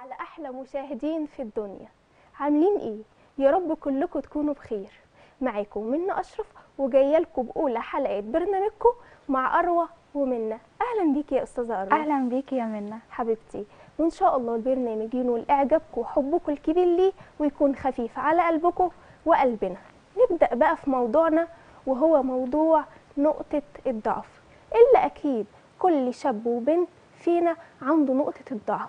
على احلى مشاهدين في الدنيا عاملين ايه يا رب كلكم تكونوا بخير معاكم منى اشرف وجايه لكم باولى حلقات برنامجكم مع اروى ومنى اهلا بيكي يا استاذه اروى اهلا بيكي يا منى حبيبتي وان شاء الله البرنامج ينول اعجابكم وحبكم الكبير ليه ويكون خفيف على قلبكم وقلبنا نبدا بقى في موضوعنا وهو موضوع نقطه الضعف اللي اكيد كل شاب وبنت فينا عنده نقطه الضعف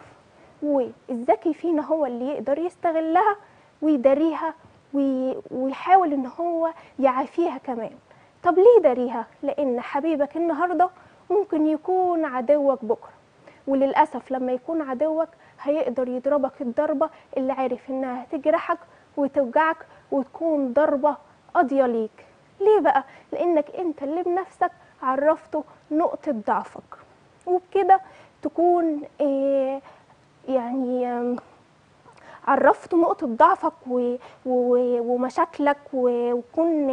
والذكي فينا هو اللي يقدر يستغلها ويداريها وي- ويحاول ان هو يعافيها كمان طب ليه داريها لان حبيبك النهارده ممكن يكون عدوك بكره وللاسف لما يكون عدوك هيقدر يضربك الضربه اللي عارف انها هتجرحك وتوجعك وتكون ضربه قاضيه ليك ليه بقى لانك انت اللي بنفسك عرفته نقطه ضعفك وبكده تكون إيه يعني آم، عرفته نقطة ضعفك و... و... ومشاكلك و... وكون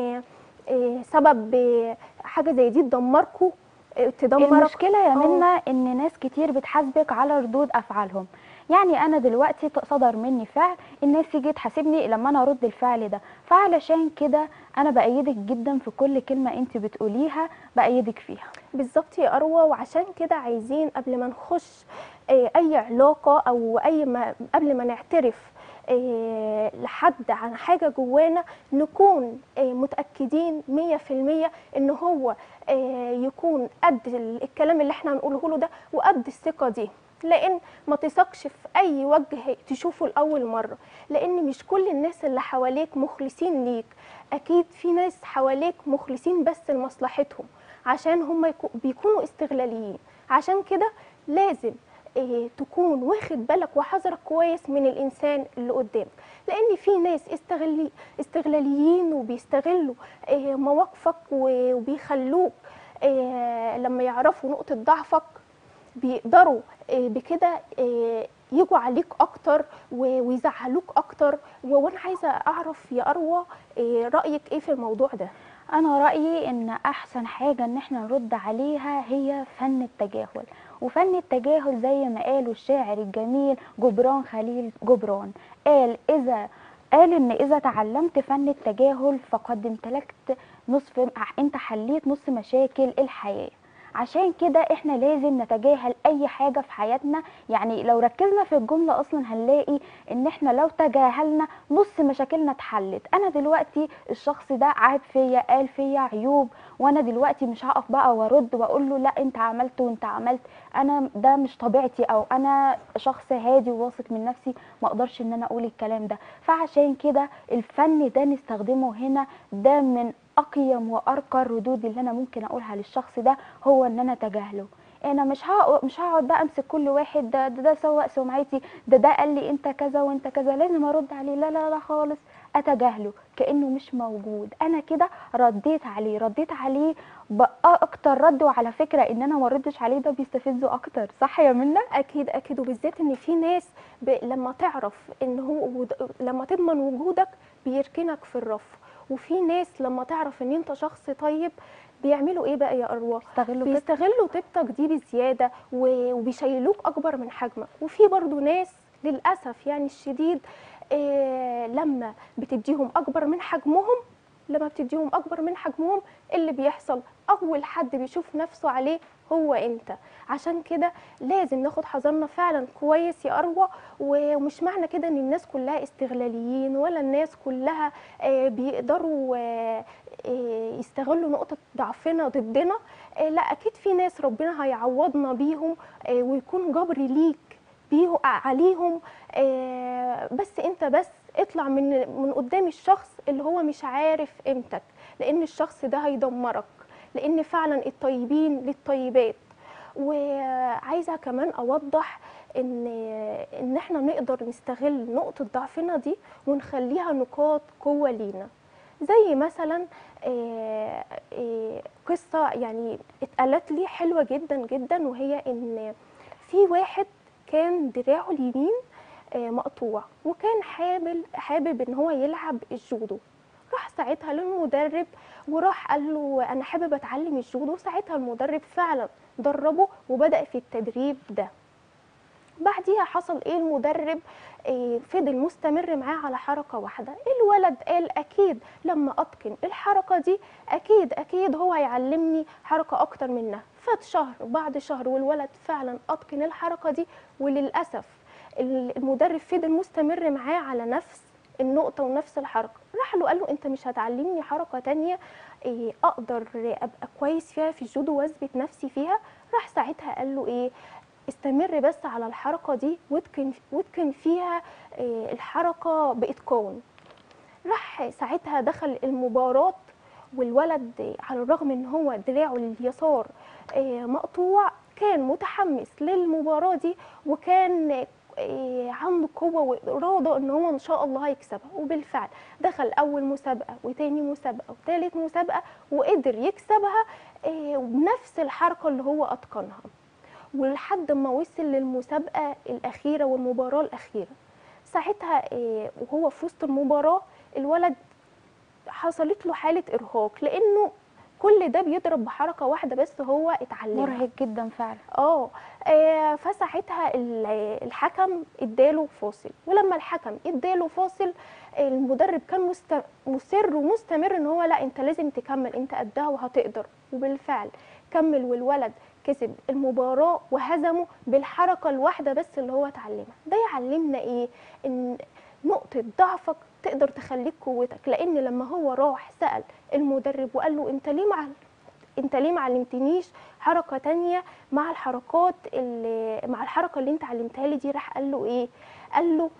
آه، سبب آه، حاجة زي دي تدمركوا آه، تدمرك المشكله يا آه. منى ان ناس كتير بتحاسبك على ردود افعالهم يعني انا دلوقتي ت- صدر مني فعل الناس تيجي تحاسبني لما انا ارد الفعل ده فعلشان كده انا بايدك جدا في كل كلمه انت بتقوليها بايدك فيها بالظبط يا أروى وعشان كده عايزين قبل ما نخش آه، أي علاقة أو أي ما قبل ما نعترف آه، لحد عن حاجة جوانا نكون آه، متأكدين مية في المية إن هو آه، يكون قد ال- الكلام اللي احنا هنقوله له ده وقد الثقة دي لأن ما تثقش في أي وجه تشوفه لأول مرة لأن مش كل الناس اللي حواليك مخلصين ليك أكيد في ناس حواليك مخلصين بس لمصلحتهم عشان هم يكو- بيكونوا استغلاليين عشان كده لازم إيه تكون واخد بالك وحذرك كويس من الانسان اللي قدامك لان في ناس استغلي استغلاليين وبيستغلوا إيه مواقفك و- وبيخلوك إيه لما يعرفوا نقطه ضعفك بيقدروا إيه بكده إيه يجوا عليك اكتر و- ويزعلوك اكتر و- وانا عايزه اعرف يا اروى إيه رايك ايه في الموضوع ده انا رايي ان احسن حاجه ان احنا نرد عليها هي فن التجاهل وفن التجاهل زي ما قالوا الشاعر الجميل جبران خليل جبران قال اذا قال ان اذا تعلمت فن التجاهل فقد امتلكت نصف انت حليت نص مشاكل الحياه عشان كده احنا لازم نتجاهل اي حاجه في حياتنا يعني لو ركزنا في الجمله اصلا هنلاقي ان احنا لو تجاهلنا نص مشاكلنا اتحلت انا دلوقتي الشخص ده عاب فيا قال فيا عيوب وانا دلوقتي مش هقف بقى وارد واقول له لا انت عملت وانت عملت انا ده مش طبيعتي او انا شخص هادي وواثق من نفسي ما اقدرش ان انا اقول الكلام ده فعشان كده الفن ده نستخدمه هنا ده من اقيم وارقى الردود اللي انا ممكن اقولها للشخص ده هو ان انا اتجاهله انا مش هقعد مش هقعد بقى امسك كل واحد ده ده, ده سوق سمعتي ده ده قال لي انت كذا وانت كذا لازم ارد عليه لا لا لا خالص اتجاهله كانه مش موجود انا كده رديت عليه رديت عليه باكتر رد وعلى فكره ان انا ما ردش عليه ده بيستفزه اكتر صح يا منى اكيد اكيد وبالذات ان في ناس ب... لما تعرف ان هو ود... لما تضمن وجودك بيركنك في الرف وفي ناس لما تعرف ان انت شخص طيب بيعملوا ايه بقى يا اروى استغلوا كده بيستغلوا طيبتك دي بزياده و... وبيشيلوك اكبر من حجمك وفي برضو ناس للاسف يعني الشديد إيه لما بتديهم اكبر من حجمهم لما بتديهم اكبر من حجمهم اللي بيحصل اول حد بيشوف نفسه عليه هو انت عشان كده لازم ناخد حذرنا فعلا كويس يا اروى ومش معنى كده ان الناس كلها استغلاليين ولا الناس كلها آه، بيقدروا آه، آه، يستغلوا نقطة ضعفنا ضدنا آه، لا اكيد في ناس ربنا هيعوضنا بيهم آه، ويكون جبر ليك بيه عليهم آه، بس انت بس اطلع من من قدام الشخص اللي هو مش عارف قيمتك لان الشخص ده هيدمرك لان فعلا الطيبين للطيبات وعايزه كمان اوضح ان ان احنا نقدر نستغل نقطه ضعفنا دي ونخليها نقاط قوه لينا زي مثلا آه، آه، قصه يعني اتقالت لي حلوه جدا جدا وهي ان في واحد كان دراعه اليمين آه، مقطوع وكان حابب حابب ان هو يلعب الجودو راح ساعتها للمدرب وراح قال له انا حابب اتعلم الجودو ساعتها المدرب فعلا دربه وبدا في التدريب ده بعديها حصل ايه المدرب إيه فضل مستمر معاه على حركه واحده الولد قال اكيد لما اتقن الحركه دي اكيد اكيد هو هيعلمني حركه اكتر منها فات شهر بعد شهر والولد فعلا اتقن الحركه دي وللاسف ال- المدرب فضل مستمر معاه على نفس النقطة ونفس الحركة راح له قال له انت مش هتعلمني حركة تانية إيه اقدر ابقى كويس فيها في الجودو واثبت نفسي فيها راح ساعتها قال له ايه استمر بس على الحركة دي واتقن واتقن فيها إيه الحركة بإتقان راح ساعتها دخل المباراة والولد على الرغم ان هو دراعه اليسار إيه مقطوع كان متحمس للمباراة دي وكان إيه عنده قوة وإرادة إن هو إن شاء الله هيكسبها وبالفعل دخل أول مسابقة وتاني مسابقة وتالت مسابقة وقدر يكسبها إيه بنفس الحركة اللي هو أتقنها ولحد ما وصل للمسابقة الأخيرة والمباراة الأخيرة ساعتها إيه وهو في وسط المباراة الولد حصلت له حالة إرهاق لأنه كل ده بيضرب بحركة واحدة بس هو اتعلمها مرهق جدا فعلا اه آه، فساعتها ال- الحكم اداله فاصل ولما الحكم اداله فاصل المدرب كان مست- مصر ومستمر ان هو لا انت لازم تكمل انت قدها وهتقدر وبالفعل كمل والولد كسب المباراة وهزمه بالحركة الواحدة بس اللي هو اتعلمها ده يعلمنا ايه ان نقطة ضعفك تقدر تخليك قوتك لان لما هو راح سأل المدرب وقال له انت ليه مع انت ليه ما علمتنيش حركه تانية مع الحركات اللي مع الحركه اللي انت علمتها لي دي راح قال له ايه قال له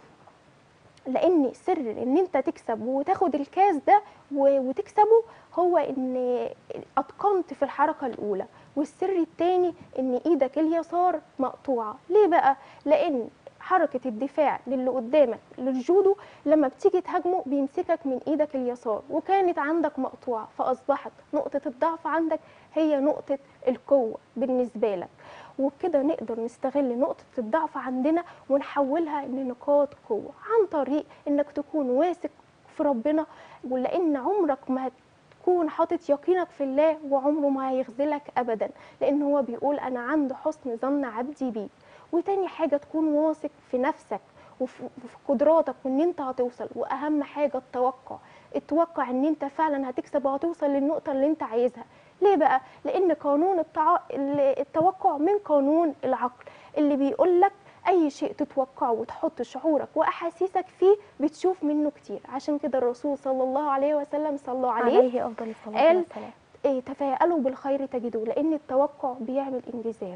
لان سر ان انت تكسب وتاخد الكاس ده و- وتكسبه هو ان اتقنت في الحركه الاولى والسر التاني ان ايدك اليسار مقطوعه ليه بقى لان حركة الدفاع للي قدامك للجودو لما بتيجي تهاجمه بيمسكك من ايدك اليسار وكانت عندك مقطوعة فأصبحت نقطة الضعف عندك هي نقطة القوة بالنسبة لك وبكده نقدر نستغل نقطة الضعف عندنا ونحولها لنقاط قوة عن طريق انك تكون واثق في ربنا ولان عمرك ما تكون حاطط يقينك في الله وعمره ما هيخذلك ابدا لان هو بيقول انا عند حسن ظن عبدي بي وتاني حاجه تكون واثق في نفسك وفي وفي قدراتك وان انت هتوصل واهم حاجه التوقع اتوقع ان انت فعلا هتكسب وهتوصل للنقطه اللي انت عايزها ليه بقى لان قانون التع... التوقع من قانون العقل اللي بيقول لك اي شيء تتوقعه وتحط شعورك واحاسيسك فيه بتشوف منه كتير عشان كده الرسول صلى الله عليه وسلم صلى عليه عليه افضل الصلاه قال والسلام إيه تفاءلوا بالخير تجدوه لان التوقع بيعمل انجذاب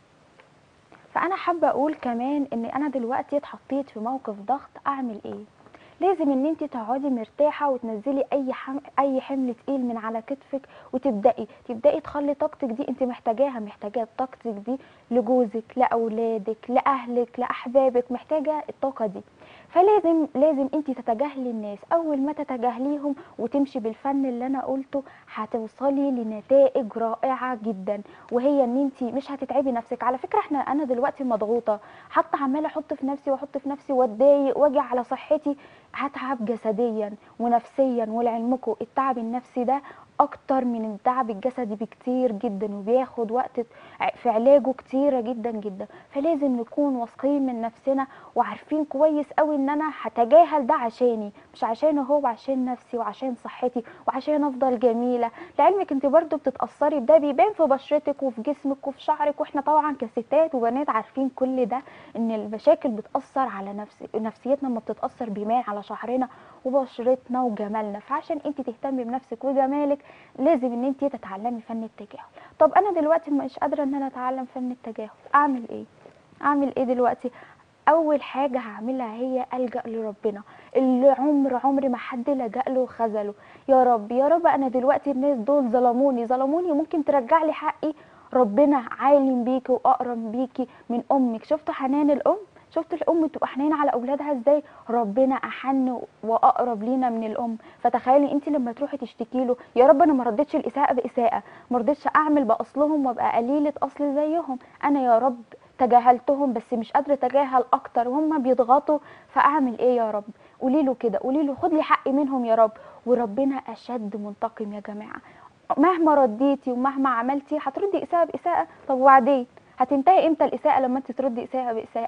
فانا حابه اقول كمان ان انا دلوقتي اتحطيت في موقف ضغط اعمل ايه لازم ان انت تقعدي مرتاحه وتنزلي اي حم... اي حمل تقيل من على كتفك وتبداي تبداي تخلي طاقتك دي انت محتاجاها محتاجه طاقتك دي لجوزك لاولادك لاهلك لاحبابك محتاجه الطاقه دي فلازم لازم انت تتجاهلي الناس اول ما تتجاهليهم وتمشي بالفن اللي انا قلته هتوصلي لنتائج رائعه جدا وهي ان انت مش هتتعبي نفسك على فكره احنا انا دلوقتي مضغوطه حتى عماله احط في نفسي واحط في نفسي واتضايق واجي على صحتي هتعب جسديا ونفسيا ولعلمكم التعب النفسي ده اكتر من التعب الجسدي بكتير جدا وبياخد وقت في علاجه كتيره جدا جدا فلازم نكون واثقين من نفسنا وعارفين كويس قوي ان انا هتجاهل ده عشاني مش عشان هو عشان نفسي وعشان صحتي وعشان افضل جميله لعلمك انت برضو بتتاثري بده بيبان في بشرتك وفي جسمك وفي شعرك واحنا طبعا كستات وبنات عارفين كل ده ان المشاكل بتاثر على نفسي نفسيتنا لما بتتاثر بيبان على شعرنا وبشرتنا وجمالنا فعشان انت تهتمي بنفسك وجمالك لازم ان انت تتعلمي فن التجاهل طب انا دلوقتي مش قادره ان انا اتعلم فن التجاهل اعمل ايه اعمل ايه دلوقتي اول حاجه هعملها هي الجا لربنا اللي عمر عمر ما حد لجا له وخذله يا رب يا رب انا دلوقتي الناس دول ظلموني ظلموني ممكن ترجع لي حقي ربنا عالم بيكي واقرب بيكي من امك شفتوا حنان الام شفتوا الام تبقى حنينه على اولادها ازاي ربنا احن واقرب لينا من الام فتخيلي انت لما تروحي تشتكي له يا رب انا ما ردتش الاساءه باساءه ما رضيتش اعمل باصلهم وابقى قليله اصل زيهم انا يا رب تجاهلتهم بس مش قادره اتجاهل اكتر وهم بيضغطوا فاعمل ايه يا رب قولي له كده قولي له خد لي حقي منهم يا رب وربنا اشد منتقم يا جماعه مهما رديتي ومهما عملتي هتردي اساءه باساءه طب وبعدين هتنتهي امتى الاساءه لما انت تردي اساءه باساءه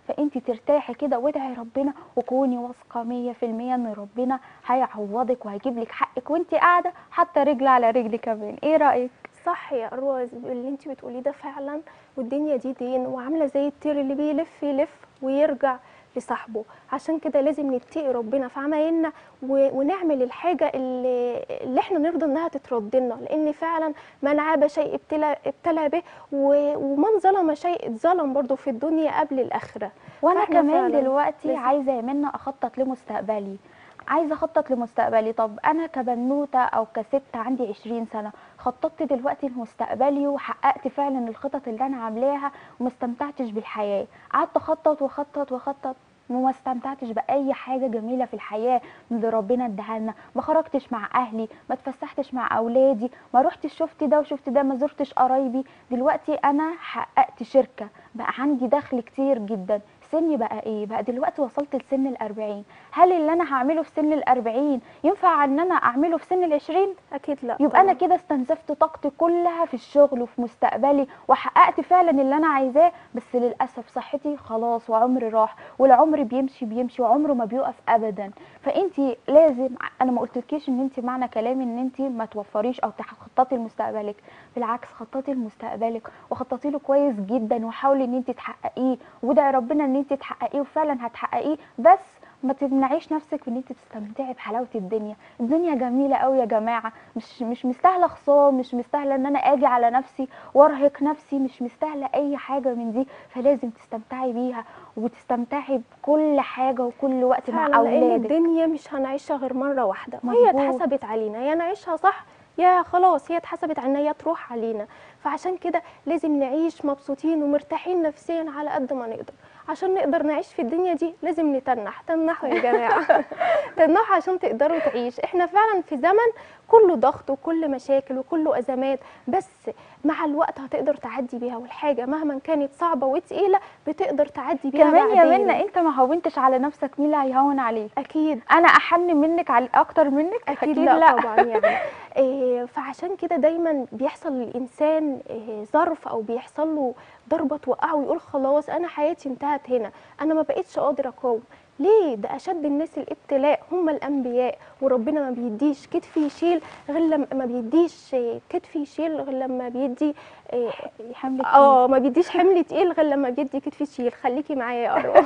فانت ترتاحي كده وادعي ربنا وكوني واثقه 100% ان ربنا هيعوضك وهيجيب لك حقك وانت قاعده حاطه رجل على رجل كمان ايه رايك صح يا اروى اللي انت بتقوليه ده فعلا والدنيا دي دين وعامله زي الطير اللي بيلف يلف ويرجع لصاحبه عشان كده لازم نتقي ربنا في عمايلنا و- ونعمل الحاجه اللي, اللي احنا نرضى انها تترد لنا لان فعلا من عاب شيء ابتلى ابتلى به و- ومن ظلم شيء اتظلم برضه في الدنيا قبل الاخره وانا فإحنا كمان فعلاً دلوقتي لازم- عايزه يا منى اخطط لمستقبلي عايزه اخطط لمستقبلي طب انا كبنوته او كست عندي 20 سنه خططت دلوقتي لمستقبلي وحققت فعلا الخطط اللي انا عاملاها وما استمتعتش بالحياه قعدت اخطط واخطط واخطط وما استمتعتش باي حاجه جميله في الحياه من اللي ربنا اداها لنا ما خرجتش مع اهلي ما اتفسحتش مع اولادي ما رحتش شفت ده وشفت ده ما زرتش قرايبي دلوقتي انا حققت شركه بقى عندي دخل كتير جدا سني بقى ايه بقى دلوقتي وصلت لسن الأربعين هل اللي انا هعمله في سن الأربعين ينفع ان انا اعمله في سن العشرين اكيد لا يبقى انا طبعاً. كده استنزفت طاقتي كلها في الشغل وفي مستقبلي وحققت فعلا اللي انا عايزاه بس للاسف صحتي خلاص وعمري راح والعمر بيمشي بيمشي وعمره ما بيقف ابدا فانت لازم انا ما قلتلكيش ان انت معنى كلامي ان انت ما توفريش او تخططي لمستقبلك بالعكس خططي لمستقبلك وخططي له كويس جدا وحاولي ان انت تحققيه وادعي ربنا ان انت تحققيه وفعلا هتحققيه بس ما تمنعيش نفسك ان انت تستمتعي بحلاوه الدنيا الدنيا جميله قوي يا جماعه مش مش مستاهله خصام مش مستاهله ان انا اجي على نفسي وارهق نفسي مش مستاهله اي حاجه من دي فلازم تستمتعي بيها وتستمتعي بكل حاجه وكل وقت مع فعلا لان اولادك الدنيا مش هنعيشها غير مره واحده وهي مظبوط. اتحسبت علينا يا نعيشها صح يا خلاص هي اتحسبت علينا يا تروح علينا فعشان كده لازم نعيش مبسوطين ومرتاحين نفسيا على قد ما نقدر عشان نقدر نعيش في الدنيا دي لازم نتنح تنحوا يا جماعه تنحوا عشان تقدروا تعيش احنا فعلا في زمن كله ضغط وكله مشاكل وكله ازمات بس مع الوقت هتقدر تعدي بيها والحاجه مهما كانت صعبه وتقيله بتقدر تعدي بيها كمان يا بعدين. منى انت ما هونتش على نفسك مين اللي هيهون عليك اكيد انا احن منك على اكتر منك اكيد, لا, طبعا يعني إيه فعشان كده دايما بيحصل للانسان إيه ظرف او بيحصل له ضربه توقعه ويقول خلاص انا حياتي انتهت هنا انا ما بقتش قادر اقاوم ليه ده اشد الناس الابتلاء هم الانبياء وربنا ما بيديش كتف يشيل غير لما ما بيديش إيه، كتف يشيل غير لما بيدي إيه، حمل اه ما بيديش حمل تقيل غير لما بيدي كتف يشيل خليكي معايا يا اروى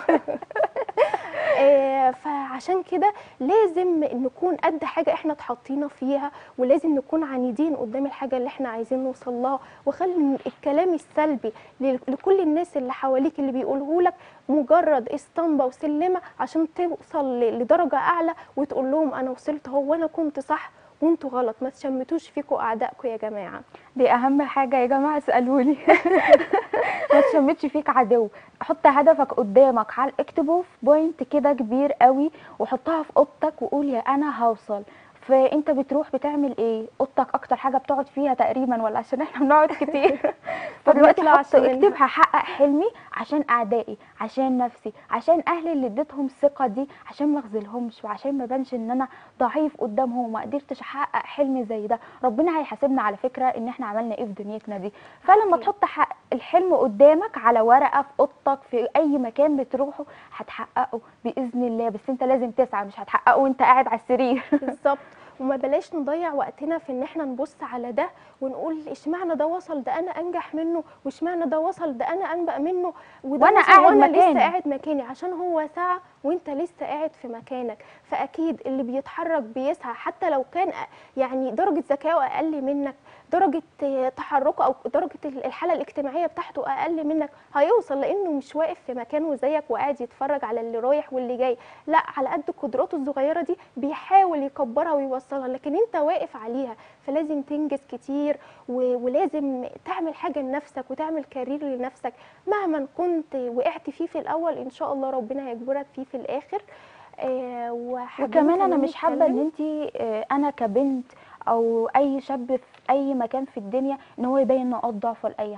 آه، فعشان كده لازم نكون قد حاجه احنا اتحطينا فيها ولازم نكون عنيدين قدام الحاجه اللي احنا عايزين نوصل لها وخلي الكلام السلبي ل- لكل الناس اللي حواليك اللي بيقوله لك مجرد اسطمبه وسلمه عشان توصل ل- لدرجه اعلى وتقول لهم انا وصلت هو وانا كنت صح وانتوا غلط ما تشمتوش فيكم اعدائكم يا جماعه دي اهم حاجه يا جماعه اسالوني ما تشمتش فيك عدو حط هدفك قدامك على اكتبه في بوينت كده كبير قوي وحطها في اوضتك وقول يا انا هوصل فانت بتروح بتعمل ايه اوضتك اكتر حاجه بتقعد فيها تقريبا ولا عشان احنا بنقعد كتير فدلوقتي فبنطلع حط عشان اكتب هحقق حلمي عشان اعدائي عشان نفسي عشان اهلي اللي اديتهم الثقه دي عشان ما اخذلهمش وعشان ما بانش ان انا ضعيف قدامهم وما قدرتش احقق حلم زي ده ربنا هيحاسبنا على فكره ان احنا عملنا ايه في دنيتنا دي فلما أكيد. تحط حق الحلم قدامك على ورقه في اوضتك في اي مكان بتروحه هتحققه باذن الله بس انت لازم تسعى مش هتحققه وانت قاعد على السرير بالظبط وما بلاش نضيع وقتنا في ان احنا نبص على ده ونقول اشمعنى ده وصل ده انا انجح منه واشمعنى ده وصل ده انا انبأ منه وده وأنا وصل قاعد وانا مكاني. لسه قاعد مكاني عشان هو سعى وانت لسه قاعد في مكانك فاكيد اللي بيتحرك بيسعى حتى لو كان أ- يعني درجه ذكائه اقل منك درجه آه، تحركه او درجه الحاله الاجتماعيه بتاعته اقل منك هيوصل لانه مش واقف في مكانه زيك وقاعد يتفرج على اللي رايح واللي جاي لا على قد قدراته الصغيره دي بيحاول يكبرها ويوصلها لكن انت واقف عليها فلازم تنجز كتير و- ولازم تعمل حاجه لنفسك وتعمل كارير لنفسك مهما كنت وقعت فيه في الاول ان شاء الله ربنا هيجبرك فيه في الاخر آه وحابين وكمان انا كمان مش حابه ان نتكلم- انت انا كبنت او اي شاب في اي مكان في الدنيا ان هو يبين نقاط ضعفه لاي حد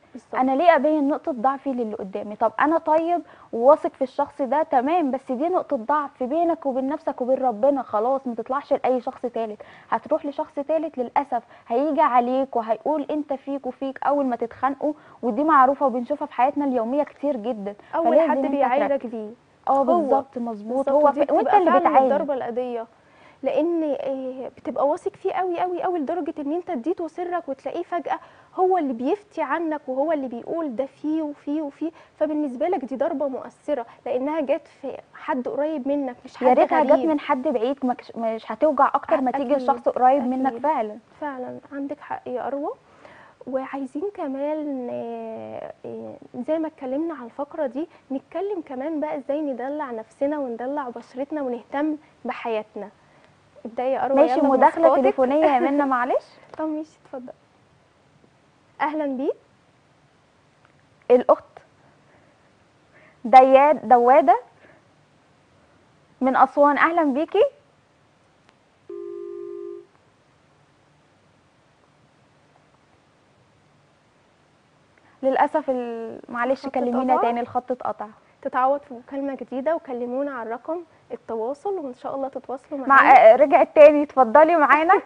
بالظبط انا ليه ابين نقطه ضعفي للي قدامي طب انا طيب وواثق في الشخص ده تمام بس دي نقطه ضعف بينك وبين نفسك وبين ربنا خلاص ما تطلعش لاي شخص تالت هتروح لشخص تالت للاسف هيجي عليك وهيقول انت فيك وفيك اول ما تتخانقوا ودي معروفه وبنشوفها في حياتنا اليوميه كتير جدا اول فلازم حد انت بيعايرك بيه اه هو. بالظبط مظبوط بالظبط، هو ودي ف... وانت بتبقى اللي فعلاً بتعاني الضربه القضيه لان آه، بتبقى واثق فيه قوي قوي قوي لدرجه ان انت اديته سرك وتلاقيه فجاه هو اللي بيفتي عنك وهو اللي بيقول ده فيه وفيه وفيه فبالنسبه لك دي ضربه مؤثره لانها جت في حد قريب منك مش حد يا ريتها جت غريب. من حد بعيد مكش- مش هتوجع اكتر ما تيجي أكيد، لشخص قريب منك أكيد. فعلا فعلا عندك حق يا اروى وعايزين كمان آه، آه، زي ما اتكلمنا على الفقره دي نتكلم كمان بقى ازاي ندلع نفسنا وندلع بشرتنا ونهتم بحياتنا ابداي يا اروى ماشي يلا مداخله بمواصفاتك. تليفونيه يا منى معلش طب ماشي اتفضل اهلا بيك الاخت دياد دواده من اسوان اهلا بيكي للاسف ال- معلش الخط كلمينا اتقطع؟ تاني الخط اتقطع تتعوض في مكالمه جديده وكلمونا على الرقم التواصل وان شاء الله تتواصلوا مع معانا آه، رجعت تاني اتفضلي معانا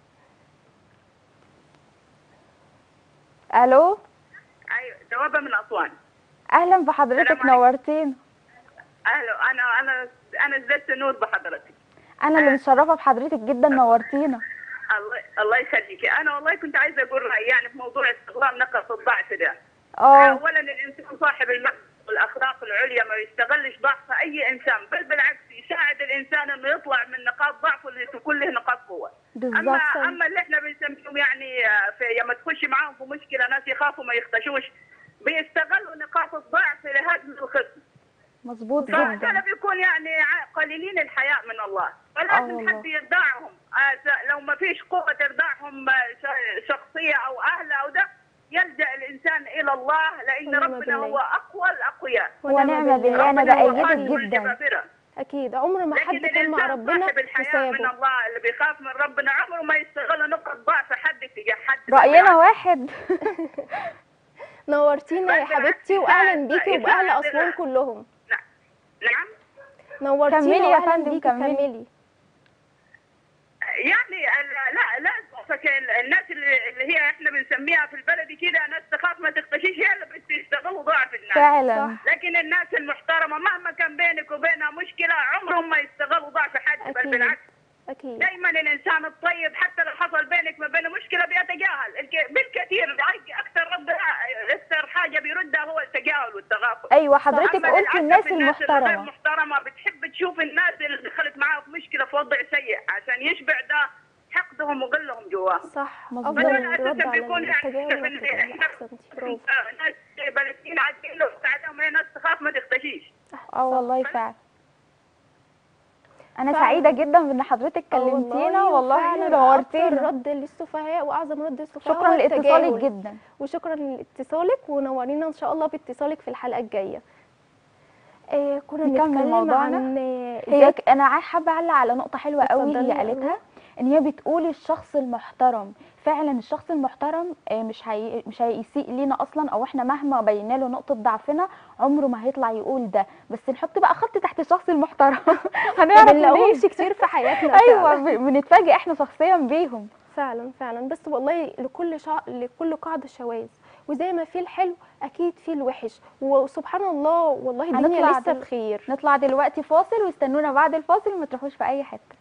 الو ايوه جوابه من اسوان اهلا بحضرتك السلام عليكم. نورتينا اهلا انا انا انا ازددت نور بحضرتك انا اللي متشرفه بحضرتك جدا نورتينا الله الله يخليكي انا والله كنت عايزه اقول رايي يعني في موضوع استغلال نقص الضعف ده اه اولا الانسان صاحب المعنى والاخلاق العليا ما يستغلش ضعف اي انسان بل بالعكس يساعد الانسان انه يطلع من نقاط ضعفه اللي تكون له نقاط قوه بالظبط اما اما اللي احنا بنسميهم يعني آه، في لما تخشي معاهم في مشكله ناس يخافوا ما يختشوش بيستغلوا نقاط الضعف لهدم الخصم مظبوط فهذول جدا بيكون يعني ع- قليلين الحياء من الله آه فلازم والله. حد يردعهم آه، س- لو ما فيش قوة تردعهم آه، ش- شخصية أو أهل أو ده يلجأ الإنسان إلى الله لأن ونعم ربنا بالله. هو أقوى الأقوياء ونعم بالله انا ربنا هو بايدك خالق جدا الجبابرة. اكيد عمر ما حد لكن كان مع الإنسان ربنا صاحب الحياء من حسابه الله اللي بيخاف من ربنا عمره ما يستغل نقط ضعف حد تجاه حد راينا واحد نورتينا يا بس حبيبتي بالعكس واهلا بيكي يساعد وباهل ال- اسوان كلهم نعم نورتينا كملي يا واهلا فندم، بيكي كملي. كملي يعني ال- لا لا قصدك ال- الناس اللي اللي هي احنا بنسميها في البلد كده ناس تخاف ما تختشيش هي اللي بتستغلوا ضعف الناس فعلا لكن الناس المحترمه مهما كان بينك وبينها مشكله عمرهم ما يستغلوا ضعف حد بل أكيد. بالعكس اكيد دائما الانسان الطيب حتى لو حصل بينك ما بينه مشكله بيتجاهل الك- بالكثير اكثر رد اكثر حاجه بيردها هو التجاهل والتغافل ايوه حضرتك أما قلتي للأسف الناس الغير المحترمه محترمه بتحب تشوف الناس اللي دخلت معاها في مشكله في وضع سيء عشان يشبع ده حقدهم وغلهم جواه صح مظبوط. افضل فدول الرد أساساً على بيكون يعني التجاهل من- والتجاهل احسنتي برافو ناس بلدين عادين لو ساعدهم هي ناس تخاف ما تختشيش اه والله فعلا انا فعلا. سعيده جدا بان حضرتك آه كلمتينا والله وفعلاً نورتينا أكتر رد للسفهاء واعظم رد للسفهاء شكرا هو لاتصالك التجاهل. جدا وشكرا لاتصالك ونورينا ان شاء الله باتصالك في الحلقه الجايه آه كنا نكمل بنتكلم موضوعنا. عن آه، هي ازاي ك- انا عاي- حابه اعلق على نقطه حلوه قوي اتفضلي هي يا قالتها ان هي بتقول الشخص المحترم فعلا الشخص المحترم آه، مش هي... مش هيسيء لينا اصلا او احنا مهما بينا له نقطه ضعفنا عمره ما هيطلع يقول ده بس نحط بقى خط تحت الشخص المحترم ما هنعرف بنلاقيهمش منين كتير في حياتنا ايوه فعلا. ب- بنتفاجئ احنا شخصيا بيهم فعلا فعلا بس والله لكل شع... لكل قاعده شواذ وزي ما في الحلو اكيد في الوحش وسبحان الله والله الدنيا هنطلع لسه دل- بخير نطلع دلوقتي فاصل واستنونا بعد الفاصل ما تروحوش في اي حته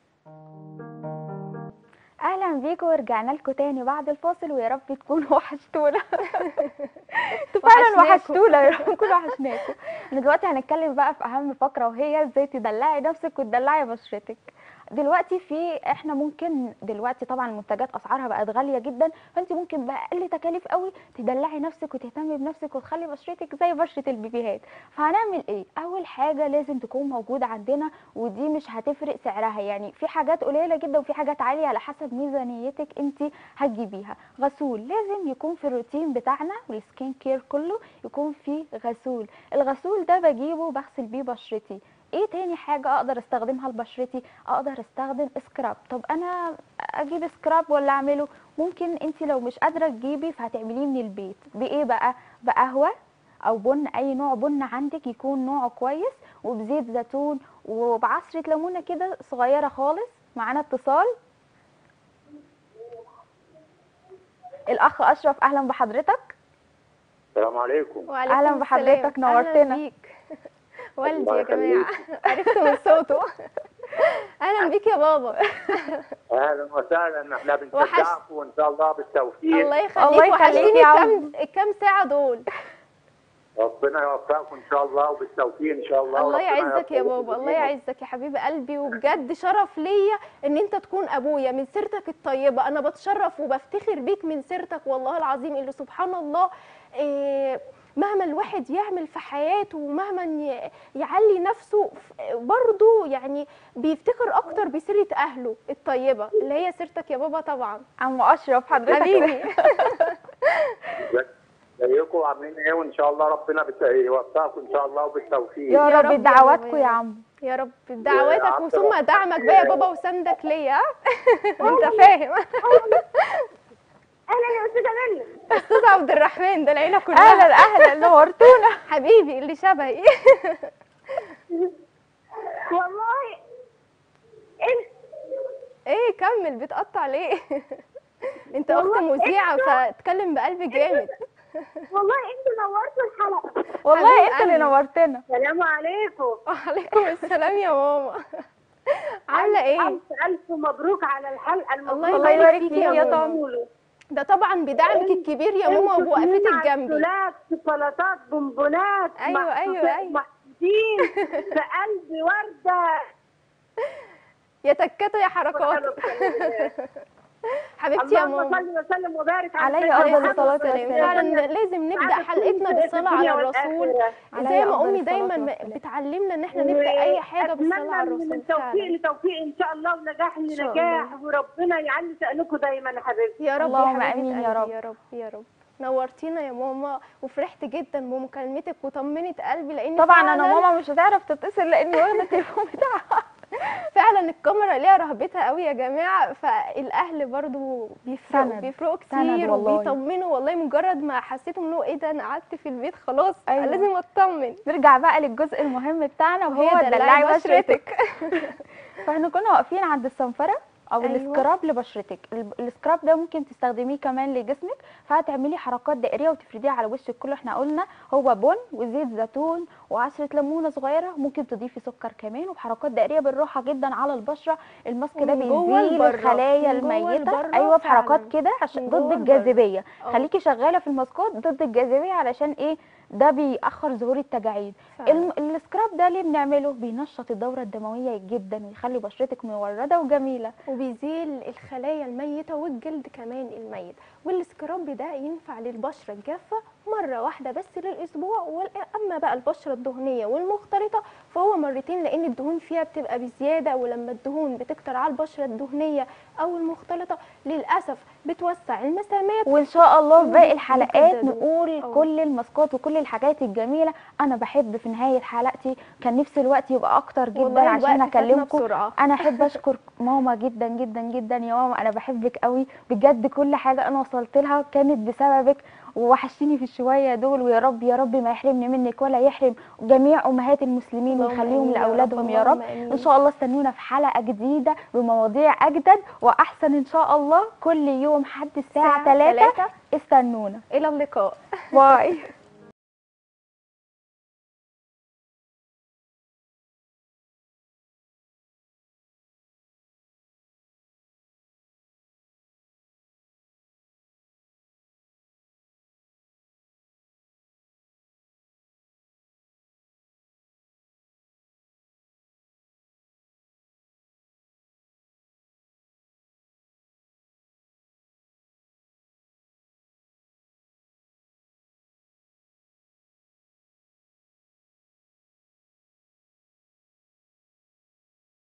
اهلا بيكم ورجعنا لكم تاني بعد الفاصل ويا رب تكونوا وحشتونا انتوا فعلا وحشناكم. وحشتونا يا رب تكونوا وحشناكم احنا دلوقتي هنتكلم بقى في اهم فقره وهي ازاي تدلعي نفسك وتدلعي بشرتك دلوقتي في احنا ممكن دلوقتي طبعا المنتجات اسعارها بقت غاليه جدا فانت ممكن باقل تكاليف قوي تدلعي نفسك وتهتمي بنفسك وتخلي بشرتك زي بشره البيبيهات فهنعمل ايه اول حاجه لازم تكون موجوده عندنا ودي مش هتفرق سعرها يعني في حاجات قليله جدا وفي حاجات عاليه على حسب ميزانيتك انت هتجيبيها غسول لازم يكون في الروتين بتاعنا والسكين كير كله يكون فيه غسول الغسول ده بجيبه بغسل بيه بشرتي ايه تاني حاجه اقدر استخدمها لبشرتي اقدر استخدم سكراب طب انا اجيب سكراب ولا اعمله ممكن انت لو مش قادره تجيبي فهتعمليه من البيت بايه بقى بقهوه او بن اي نوع بن عندك يكون نوعه كويس وبزيت زيتون وبعصره ليمونه كده صغيره خالص معانا اتصال الاخ اشرف اهلا بحضرتك السلام عليكم وعليكم أهلاً السلام. بحضرتك، نورتنا. أهلاً بيك والدي الله يا جماعة عرفت من صوته أهلا بيك يا بابا اهلا وسهلا احنا بنشجعكم وان شاء الله بالتوفيق الله يخليك الله يخليك وحشتيني يا الكام الكام ساعة دول ربنا يوفقكم ان شاء الله وبالتوفيق ان شاء الله الله وربنا يعزك يا يوفقكم بابا الله جميعاً. يعزك يا حبيب قلبي وبجد شرف ليا ان انت تكون ابويا من سيرتك الطيبه انا بتشرف وبفتخر بيك من سيرتك والله العظيم اللي سبحان الله إيه مهما الواحد يعمل في حياته ومهما ي- يعلي نفسه ف- برضه يعني بيفتخر اكتر بسيره اهله الطيبه اللي هي سيرتك يا بابا طبعا عم اشرف حضرتك حبيبي زيكم عاملين ايه وان شاء الله ربنا بت- يوفقكم ان شاء الله وبالتوفيق يا يا رب رب يا دعواتكم بابا يا يا عم يا رب دعواتك عبد وثم الرحمن. دعمك بقى يا بابا وسندك ليا انت فاهم اهلا يا استاذه منى استاذ عبد الرحمن ده العيله كلها اهلا اهلا نورتونا حبيبي اللي شبهي والله انت ايه كمل بتقطع ليه انت اخت والله مذيعه إنتوا- فاتكلم بقلب جامد والله انتوا نورتوا الحلقه والله حبيب انت اللي قلبي. نورتنا السلام عليكم وعليكم السلام يا ماما عامله ايه الف الف مبروك على الحلقه المبروك الله يبارك فيك فيك يا يا ماما. طنط. ده طبعا بدعمك الكبير يا ماما انتوا اتنين وبوقفتك جنبي عسولات شوكولاتات بونبونات أيوة، أيوة، محطوطين- أيوة. محطوطين في قلبي ورده يا تكته يا حركات حبيبتي يا اللهم ماما صل وسلم وبارك عليه سيدنا أفضل محمد الصلاة صلى الله عليه والسلام. فعلا وسلم. لازم نبدا سعادة حلقتنا كل بالصلاه الدنيا على الرسول والآخرة. عليه زي ما أفضل امي الصلاة دايما والسلام. بتعلمنا ان احنا نبدا اي حاجه بالصلاه على أتمنى من الرسول توفيق فعلا لتوفيق ان شاء الله ونجاح إن شاء لنجاح الله. وربنا يعلي شأنكم دايما يا حبيبتي يا رب اللهم يا حبيبة آمين يا قلبي، رب. يا رب يا رب نورتينا يا ماما وفرحت جدا بمكالمتك وطمنت قلبي لان طبعا فعلا انا ماما مش هتعرف تتصل لاني واخده التليفون بتاعها فعلا الكاميرا ليها رهبتها قوي يا جماعه فالاهل برضو بيفرقوا سند. بيفرقوا سند كتير والله. وبيطمنوا والله مجرد ما حسيتهم انه ايه ده انا قعدت في البيت خلاص أيوة. لازم اطمن نرجع بقى للجزء المهم بتاعنا وهو وهي دلعي دلعي بشرتك فاحنا كنا واقفين عند الصنفره او أيوة. السكراب لبشرتك ال- السكراب ده ممكن تستخدميه كمان لجسمك فهتعملي حركات دائريه وتفرديها على وشك كله احنا قلنا هو بن وزيت زيتون وعصره ليمونه صغيره ممكن تضيفي سكر كمان وبحركات دائريه بالراحه جدا على البشره الماسك ده ومن جوه بيزيل لبره. الخلايا من جوه الميته لبره ايوه بحركات فعلاً. كده عشان من ضد جوه لبره. الجاذبيه آه. خليكي شغاله في الماسكات ضد الجاذبيه علشان ايه ده بيأخر ظهور التجاعيد فعلاً. الم... السكراب ده ليه بنعمله بينشط الدوره الدمويه جدا ويخلي بشرتك مورده وجميله وبيزيل الخلايا الميتة والجلد كمان الميت والسكراب ده ينفع للبشرة الجافة مرة واحدة بس للأسبوع وال- أما بقى البشرة الدهنية والمختلطة فهو مرتين لأن الدهون فيها بتبقى بزيادة ولما الدهون بتكتر على البشرة الدهنية أو المختلطة للأسف بتوسع المسامات وان شاء الله في باقي ودي الحلقات بجد. نقول أه. كل الماسكات وكل الحاجات الجميله انا بحب في نهايه حلقتي كان نفسي الوقت يبقى اكتر جدا والله عشان الوقت فاتنا اكلمكم بسرعة. انا احب اشكر ماما جدا جدا جدا يا ماما انا بحبك قوي بجد كل حاجه انا وصلت لها كانت بسببك ووحشتيني في الشويه دول ويا رب يا رب ما يحرمني منك ولا يحرم جميع امهات المسلمين اللهم ويخليهم آمين يا رب، لاولادهم يا رب اللهم آمين. ان شاء الله استنونا في حلقه جديده بمواضيع اجدد واحسن ان شاء الله كل يوم حد الساعه الساعة 3 3 استنونا إلى اللقاء باي